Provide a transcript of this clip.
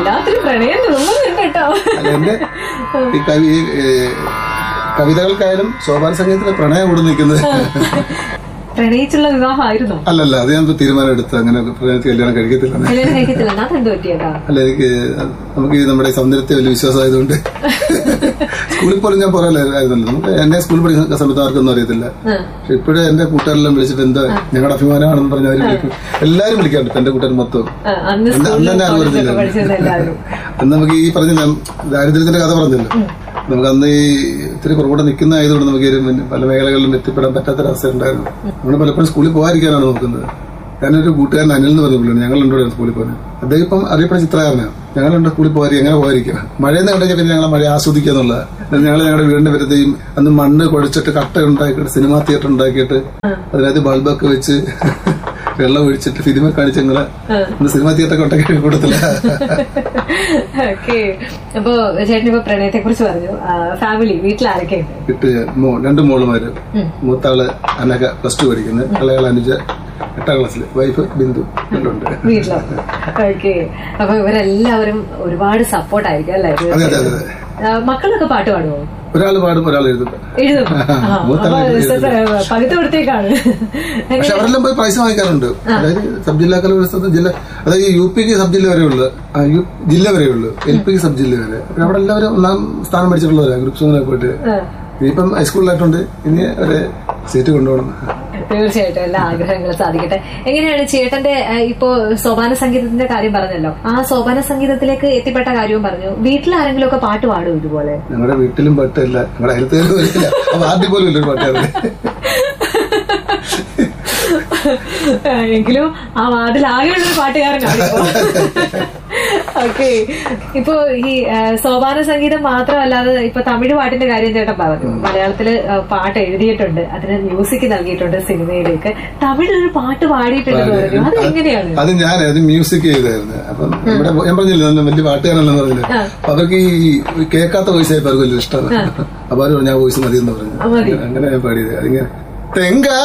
വല്ലാത്തൊരു പ്രണയം തോന്നുന്നുണ്ട് കേട്ടോ അല്ല എന്റെ ഈ കവി ഈ, ഏ, കവിതകൾക്കായാലും സോപാന സംഗീതത്തിൽ പ്രണയം കൂടെ നിൽക്കുന്നത് പ്രണയിച്ചുള്ള വിവാഹമായിരുന്നു അല്ലല്ല അത് ഞാൻ തീരുമാനം എടുത്ത് അങ്ങനെ പ്രണയത്തിൽ കല്യാണം കഴിക്കത്തില്ല കല്യാണം കഴിക്കത്തില്ല എന്നാ എന്ത് പറ്റിയേട്ടാ അല്ല എനിക്ക് നമുക്ക് ഈ നമ്മുടെ സൗന്ദര്യത്തെ വലിയ വിശ്വാസമായതുകൊണ്ട് സ്കൂളിൽ പോലും ഞാൻ പറയലായിരുന്നല്ലോ നമുക്ക് എന്നെ സ്കൂളിൽ പഠിക്കുന്ന സമയത്ത് ആർക്കൊന്നും അറിയത്തില്ല പക്ഷെ ഇപ്പോഴും എന്റെ കൂട്ടുകാരെല്ലാം വിളിച്ചിട്ട് എന്താ ഞങ്ങളുടെ അഭിമാനമാണെന്ന് പറഞ്ഞ് അവർ വിളിക്കും എല്ലാരും വിളിക്കാറുണ്ട് ഇപ്പൊ എന്റെ കൂട്ടുകാർ മൊത്തം ആ, അന്ന് അന്ന് സ്കൂളിലും തന്നെ കോളേജിലൊക്കെ അറിവില്ല പഠിച്ചിരുന്ന എല്ലാവരും അന്ന് നമുക്ക് ഈ പറഞ്ഞ ഞാൻ ദാരിദ്ര്യത്തിന്റെ കഥ പറഞ്ഞല്ലോ നമുക്ക് അന്ന് ഈ ഇത്തിരി പുറകോട്ട് നിൽക്കുന്ന ആയതുകൊണ്ട് നമുക്ക് ഈ ഒരു പിന്നെ പല മേഖലകളിലും എത്തിപ്പെടാൻ പറ്റാത്തൊരവസ്ഥ ഉണ്ടായിരുന്നു നമ്മൾ പലപ്പോഴും സ്കൂളിൽ പോകാതിരിക്കാനാണ് നോക്കുന്നത് ഞാനൊരു കൂട്ടുകാരൻ അനിൽ എന്ന് പറഞ്ഞ പുള്ളിയാണ് ഞങ്ങൾ രണ്ടുപേരും സ്കൂളിൽ പോകുന്നത് അദ്ദേഹം ഇപ്പം അറിയപ്പെടുന്ന ചിത്രകാരനാണ് ഞങ്ങൾ രണ്ട് സ്കൂളിൽ പോകാതിരിക്കും എങ്ങനെ പോകാതിരിക്കുക മഴയെന്ന് കണ്ടെങ്കിൽ പിന്നെ ഞങ്ങൾ മഴ ആസ്വദിക്കുക എന്നുള്ളത് ഞങ്ങൾ ഞങ്ങളുടെ വീടിന്റെ വരുത്തേയും അന്ന് മണ്ണ് കുഴച്ചിട്ട് കട്ട ഉണ്ടാക്കിയിട്ട് സിനിമാ തിയേറ്റർ ഉണ്ടാക്കിയിട്ട് അതിനകത്ത് ബൾബൊക്കെ വെച്ച് വെള്ളം ഒഴിച്ചിട്ട് ഫിലിമ കാണിച്ച് ഞങ്ങള് ഇന്ന് സിനിമാ തിയേറ്റർ ഉണ്ടാക്കി കൂട്ടത്തില്ല ഓക്കെ അപ്പൊ ചേട്ടൻ ഇപ്പൊ പ്രണയത്തെ കുറിച്ച് പറഞ്ഞു ഫാമിലി വീട്ടിൽ ആരൊക്കെ ഉണ്ട് ഇട്ട് മോ രണ്ട് മോളുമാര് മൂത്താള് അനക പ്ലസ് ടു പഠിക്കുന്നത് ഇളയാൾ അനുജ എട്ടാം ക്ലാസ്സിൽ വൈഫ് ബിന്ദു എല്ലാം ഉണ്ട് വീട്ടിലോ ഓക്കെ അപ്പൊ ഇവരെല്ലാവരും ഒരുപാട് സപ്പോർട്ട് ആയിരിക്കും അല്ലേ അതെ അതെ അതെ അതെ ആ, മക്കളൊക്കെ പാട്ട് പാടുമോ ഒരാൾ പാടും ഒരാൾ എഴുതും എഴുതും ആ, മൂത്താള് അപ്പൊ എഴുതും. പകുതി കൊടുത്തേക്കാണ് പക്ഷെ അവരെല്ലാം പോയി പ്രൈസ് വാങ്ങിക്കാറുണ്ട് അതായത് സബ് ജില്ലാ കലോത്സവത്തിൽ ജില്ല അതായത് യു പിക്ക് സബ് ജില്ല വരെ ഉള്ളു ആ, യു- ജില്ല വരെ ഉള്ളു എൽ പിക്ക് സബ് ജില്ല വരെ അപ്പൊ അവിടെ എല്ലാവരും ഒന്നാം സ്ഥാനം മേടിച്ചിട്ടുള്ളവരാ ഗ്രൂപ്പ് സോങ്ങിനൊക്കെ പോയിട്ട് ഇനിയിപ്പം ഹൈസ്കൂളിലായിട്ടുണ്ട് ഇനി ഒരു സീറ്റ് കൊണ്ടുപോകണം തീർച്ചയായിട്ടും എല്ലാ ആഗ്രഹങ്ങളും സാധിക്കട്ടെ എങ്ങനെയാണ് ചേട്ടന്റെ ആ, ഇപ്പോ സോപാന സംഗീതത്തിന്റെ കാര്യം പറഞ്ഞല്ലോ ആ സോപാന സംഗീതത്തിലേക്ക് എത്തിപ്പെട്ട കാര്യവും പറഞ്ഞു വീട്ടിൽ ആരെങ്കിലും ഒക്കെ പാട്ട് പാടും ഇതുപോലെ ഞങ്ങളുടെ വീട്ടിലും പാട്ടില്ല ഞങ്ങളുടെ അയലത്തേലും ഇല്ല അപ്പൊ ആദ്യം പോലും ഇല്ല ഒരു പാട്ടുകാരുടെ ആ, എങ്കിലും ആ വാർഡിൽ ആകെയുള്ള ഒരു പാട്ടുകാരനാണ് ഓക്കെ ഇപ്പോ ഈ ആ, സോപാന സംഗീതം മാത്രമല്ലാതെ ഇപ്പൊ തമിഴ് പാട്ടിന്റെ കാര്യം ചേട്ടൻ പറഞ്ഞു മലയാളത്തില് ആ, പാട്ട് എഴുതിയിട്ടുണ്ട് അതിന് മ്യൂസിക് നൽകിയിട്ടുണ്ട് സിനിമയിലേക്ക് തമിഴിൽ ഒരു പാട്ട് പാടിയിട്ടുണ്ടെന്ന് പറഞ്ഞു അത് എങ്ങനെയാണ് അത് ഞാൻ അത് മ്യൂസിക് ചെയ്തായിരുന്നു അപ്പം നമ്മുടെ ഞാൻ പറഞ്ഞില്ല നല്ല വലിയ പാട്ടുകാരനെന്ന് പറഞ്ഞില്ല അപ്പൊ അവർക്ക് ഈ കേൾക്കാത്ത വോയിസ് ആയപ്പോ അവർക്ക് വലിയ ഇഷ്ടമാണ് അപ്പൊ അവർ പറഞ്ഞു ആ വോയിസ് മതി എന്ന് മതി. പറഞ്ഞു അങ്ങനെ ഞാൻ പാടിയത് അതിങ്ങനെ തെങ്കാ